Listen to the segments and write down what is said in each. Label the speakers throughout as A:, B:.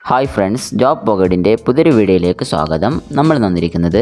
A: hi friends job പോക്കറ്റിൻ്റെ പുതിയൊരു വീഡിയോയിലേക്ക് സ്വാഗതം നമ്മൾ വന്നിരിക്കുന്നത്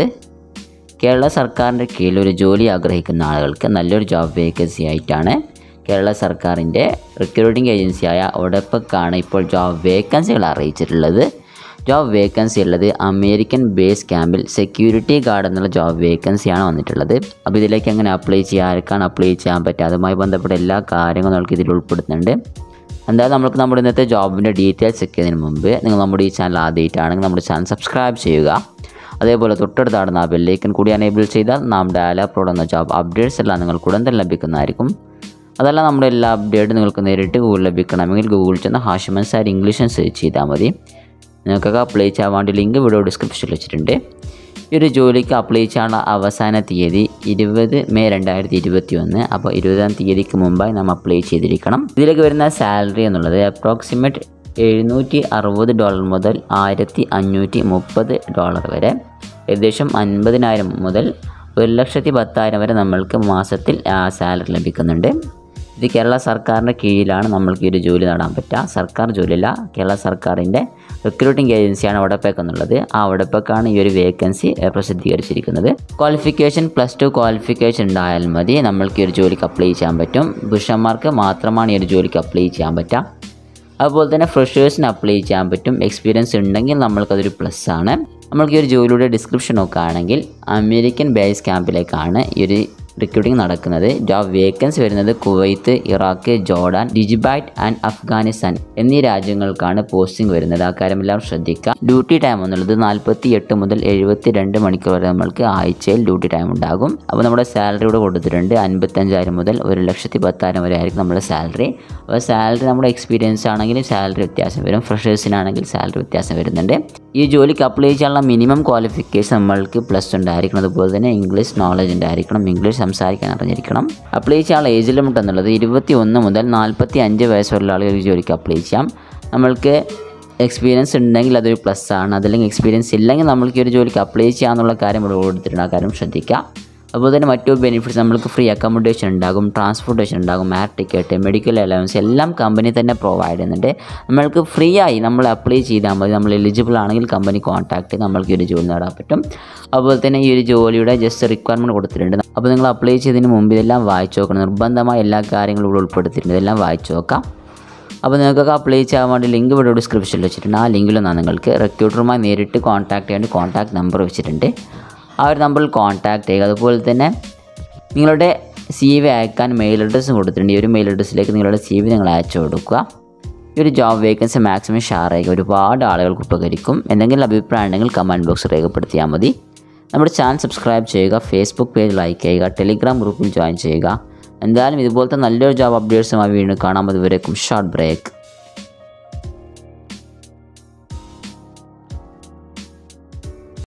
A: കേരള സർക്കാരിൻ്റെ കീഴിൽ ഒരു ജോലി ആഗ്രഹിക്കുന്ന ആളുകൾക്ക് നല്ലൊരു ജോബ് വേക്കൻസി ആയിട്ടാണ് കേരള സർക്കാരിൻ്റെ റിക്രൂട്ടിംഗ് ഏജൻസിയായ ഒഡപ്പക്കാണ് ഇപ്പോൾ ജോബ് വേക്കൻസികൾ അറിയിച്ചിട്ടുള്ളത് ജോബ് വേക്കൻസി ഉള്ളത് അമേരിക്കൻ ബേസ് ക്യാമ്പിൽ സെക്യൂരിറ്റി ഗാർഡ് എന്നുള്ള ജോബ് വേക്കൻസിയാണ് വന്നിട്ടുള്ളത് അപ്പോൾ ഇതിലേക്ക് എങ്ങനെ അപ്ലൈ ചെയ്യുക ആർക്കാണ് അപ്ലൈ ചെയ്യാൻ പറ്റുക അതുമായി ബന്ധപ്പെട്ട എല്ലാ കാര്യങ്ങളും നമുക്ക് ഇതിൽ ഉൾപ്പെടുത്തുന്നുണ്ട് എന്തായാലും നമുക്ക് നമ്മുടെ ഇന്നത്തെ ജോബിൻ്റെ ഡീറ്റെയിൽസ് ചെക്ക് ചെയ്യുന്നതിന് മുമ്പ് നിങ്ങൾ നമ്മുടെ ഈ ചാനൽ ആദ്യമായിട്ടാണെങ്കിൽ നമ്മുടെ ചാനൽ സബ്സ്ക്രൈബ് ചെയ്യുക അതേപോലെ തൊട്ടടുത്താടുന്ന ആ ബെല്ലൈക്കൻ കൂടി എനേബിൾ ചെയ്താൽ നാം ഡയൽ അപ്ലോഡ് എന്ന ജോബ് അപ്ഡേറ്റ്സ് എല്ലാം നിങ്ങൾക്ക് ഉടൻ തന്നെ ലഭിക്കുന്നതായിരിക്കും അതല്ല നമ്മുടെ എല്ലാ അപ്ഡേറ്റും നിങ്ങൾക്ക് നേരിട്ട് ഗൂഗിൾ ലഭിക്കണമെങ്കിൽ ഗൂഗിൾ ചെന്ന് ഹാഷിമൻ സാർ ഇംഗ്ലീഷും സെർച്ച് ചെയ്താൽ മതി നിങ്ങൾക്കൊക്കെ അപ്ലൈ ചെയ്യാൻ വേണ്ടി ലിങ്ക് വീഡിയോ ഡിസ്ക്രിപ്ഷനിൽ വെച്ചിട്ടുണ്ട് ഈ ഒരു ജോലിക്ക് അപ്ലൈ ചെയ്യാനുള്ള അവസാന തീയതി ഇരുപത് മെയ് രണ്ടായിരത്തി ഇരുപത്തി ഒന്ന് അപ്പോൾ ഇരുപതാം തീയതിക്ക് മുമ്പായി നാം അപ്ലൈ ചെയ്തിരിക്കണം ഇതിലേക്ക് വരുന്ന സാലറി എന്നുള്ളത് അപ്രോക്സിമേറ്റ് എഴുന്നൂറ്റി അറുപത് ഡോളർ മുതൽ ആയിരത്തി അഞ്ഞൂറ്റി മുപ്പത് ഡോളർ വരെ ഏകദേശം അൻപതിനായിരം മുതൽ ഒരു ലക്ഷത്തി പത്തായിരം വരെ നമ്മൾക്ക് മാസത്തിൽ സാലറി ലഭിക്കുന്നുണ്ട് ഇത് കേരള സർക്കാരിൻ്റെ കീഴിലാണ് നമ്മൾക്ക് ഈ ഒരു ജോലി നേടാൻ പറ്റുക സർക്കാർ ജോലിയല്ല കേരള സർക്കാരിൻ്റെ റിക്രൂട്ടിംഗ് ഏജൻസിയാണ് ഒടപ്പേക്ക് എന്നുള്ളത് ആ ഒടപ്പേക്കാണ് ഈ ഒരു വേക്കൻസി പ്രസിദ്ധീകരിച്ചിരിക്കുന്നത് ക്വാളിഫിക്കേഷൻ പ്ലസ് ടു ക്വാളിഫിക്കേഷൻ ഉണ്ടായാൽ മതി നമ്മൾക്ക് ഈ ഒരു ജോലിക്ക് അപ്ലൈ ചെയ്യാൻ പറ്റും പുരുഷന്മാർക്ക് മാത്രമാണ് ഈ ഒരു ജോലിക്ക് അപ്ലൈ ചെയ്യാൻ പറ്റുക അതുപോലെ തന്നെ ഫ്രഷേഴ്സിന് അപ്ലൈ ചെയ്യാൻ പറ്റും എക്സ്പീരിയൻസ് ഉണ്ടെങ്കിൽ നമ്മൾക്കതൊരു പ്ലസ് ആണ് നമ്മൾക്ക് ഈ ഒരു ജോലിയുടെ ഡിസ്ക്രിപ്ഷൻ നോക്കുകയാണെങ്കിൽ അമേരിക്കൻ ബേസ് ക്യാമ്പിലേക്കാണ് ഈ ഒരു റിക്രൂട്ടിംഗ് നടക്കുന്നത് ജോബ് വേക്കൻസി വരുന്നത് Kuwait Iraq Jordan Djibouti and Afghanistan എന്നീ രാജ്യങ്ങൾക്കാണ് പോസ്റ്റിംഗ് വരുന്നത് ആ കാര്യമെല്ലാം ശ്രദ്ധിക്കുക ഡ്യൂട്ടി ടൈം എന്നുള്ളത് നാൽപ്പത്തി എട്ട് മുതൽ എഴുപത്തി രണ്ട് മണിക്കൂർ വരെ നമ്മൾക്ക് ആഴ്ചയിൽ ഡ്യൂട്ടി ടൈം ഉണ്ടാകും അപ്പോൾ നമ്മുടെ സാലറി ഇവിടെ കൊടുത്തിട്ടുണ്ട് അൻപത്തഞ്ചായിരം മുതൽ ഒരു ലക്ഷത്തി പത്തായിരം വരെ ആയിരിക്കും നമ്മുടെ സാലറി അപ്പോൾ സാലറി നമ്മുടെ എക്സ്പീരിയൻസ് ആണെങ്കിൽ സാലറി വ്യത്യാസം വരും ഫ്രഷേഴ്സിനാണെങ്കിൽ സാലറി വ്യത്യാസം വരുന്നുണ്ട് ഈ ജോലിക്ക് അപ്ലൈ ചെയ്യാനുള്ള മിനിമം ക്വാളിഫിക്കേഷൻ നമ്മൾക്ക് പ്ലസ് ഉണ്ടായിരിക്കണം അതുപോലെ തന്നെ ഇംഗ്ലീഷ് നോളജ് ഉണ്ടായിരിക്കണം ഇംഗ്ലീഷ് സംസാരിക്കാൻ അറിഞ്ഞിരിക്കണം അപ്ലൈ ചെയ്യാനുള്ള ഏജ് ലിമിറ്റ് എന്നുള്ളത് ഇരുപത്തി ഒന്ന് മുതൽ നാൽപ്പത്തി അഞ്ച് വയസ്സ് വരെയുള്ള ആളുകൾ ഈ ജോലിക്ക് അപ്ലൈ ചെയ്യാം നമ്മൾക്ക് എക്സ്പീരിയൻസ് ഉണ്ടെങ്കിൽ അതൊരു പ്ലസ് ആണ് അതല്ലെങ്കിൽ എക്സ്പീരിയൻസ് ഇല്ലെങ്കിൽ നമ്മൾക്ക് ഈ ഒരു ജോലിക്ക് അപ്ലൈ ചെയ്യാമെന്നുള്ള കാര്യം ഇവിടെ കൊടുത്തിട്ടുണ്ട് ആ കാര്യം ശ്രദ്ധിക്കുക അതുപോലെ തന്നെ മറ്റു ബെനിഫിറ്റ്സ് നമ്മൾക്ക് ഫ്രീ അക്കോമഡേഷൻ ഉണ്ടാകും ട്രാൻസ്പോർട്ടേഷൻ ഉണ്ടാകും എയർ ടിക്കറ്റ് മെഡിക്കൽ അലവൻസ് എല്ലാം കമ്പനി തന്നെ പ്രൊവൈഡ് ചെയ്യുന്നുണ്ട് നമ്മൾക്ക് ഫ്രീ ആയി നമ്മൾ അപ്ലൈ ചെയ്താൽ മതി നമ്മൾ എലിജിബിൾ ആണെങ്കിൽ കമ്പനി കോൺടാക്ട് ചെയ്ത് നമ്മൾക്ക് ഈ ഒരു ജോലി നേടാൻ പറ്റും അതുപോലെ തന്നെ ഈ ഒരു ജോലിയുടെ ജസ്റ്റ് റിക്വയർമെൻറ്റ് കൊടുത്തിട്ടുണ്ട് അപ്പോൾ നിങ്ങൾ അപ്ലൈ ചെയ്തതിന് മുമ്പ് ഇതെല്ലാം വായിച്ചു നോക്കണം നിർബന്ധമായ എല്ലാ കാര്യങ്ങളും ഇവിടെ ഉൾപ്പെടുത്തിയിട്ടുണ്ട് ഇതെല്ലാം വായിച്ചു നോക്കാം അപ്പോൾ നിങ്ങൾക്കൊക്കെ അപ്ലൈ ചെയ്യാൻ വേണ്ടി ലിങ്ക് ഇവിടെ ഡിസ്ക്രിപ്ഷനിൽ വെച്ചിട്ടുണ്ട് ആ ലിങ്കിലൊന്നാണ് നിങ്ങൾക്ക് റിക്രൂട്ടറുമായി നേരിട്ട് കോൺടാക്ട് ചെയ്യാൻ കോൺടാക്ട് നമ്പർ വെച്ചിട്ടുണ്ട് ആ ഒരു നമ്പറിൽ കോൺടാക്ട് ചെയ്യുക അതുപോലെ തന്നെ നിങ്ങളുടെ സി വി അയക്കാൻ മെയിൽ അഡ്രസ്സും കൊടുത്തിട്ടുണ്ട് ഈ ഒരു മെയിൽ അഡ്രസ്സിലേക്ക് നിങ്ങളുടെ സി വി നിങ്ങൾ അയച്ചു കൊടുക്കുക ഈ ഒരു ജോബ് വേക്കൻസി മാക്സിമം ഷെയർ ചെയ്യുക ഒരുപാട് ആളുകൾക്ക് ഉപകരിക്കും എന്തെങ്കിലും അഭിപ്രായം ഉണ്ടെങ്കിൽ കമൻറ്റ് ബോക്സ് രേഖപ്പെടുത്തിയാൽ മതി നമ്മുടെ ചാനൽ സബ്സ്ക്രൈബ് ചെയ്യുക ഫേസ്ബുക്ക് പേജ് ലൈക്ക് ചെയ്യുക ടെലിഗ്രാം ഗ്രൂപ്പിൽ ജോയിൻ ചെയ്യുക എന്തായാലും ഇതുപോലത്തെ നല്ലൊരു ജോബ് അപ്ഡേറ്റ്സുമായി വീണ്ടും കാണാം അതുവരേക്കും ഷോർട്ട് ബ്രേക്ക്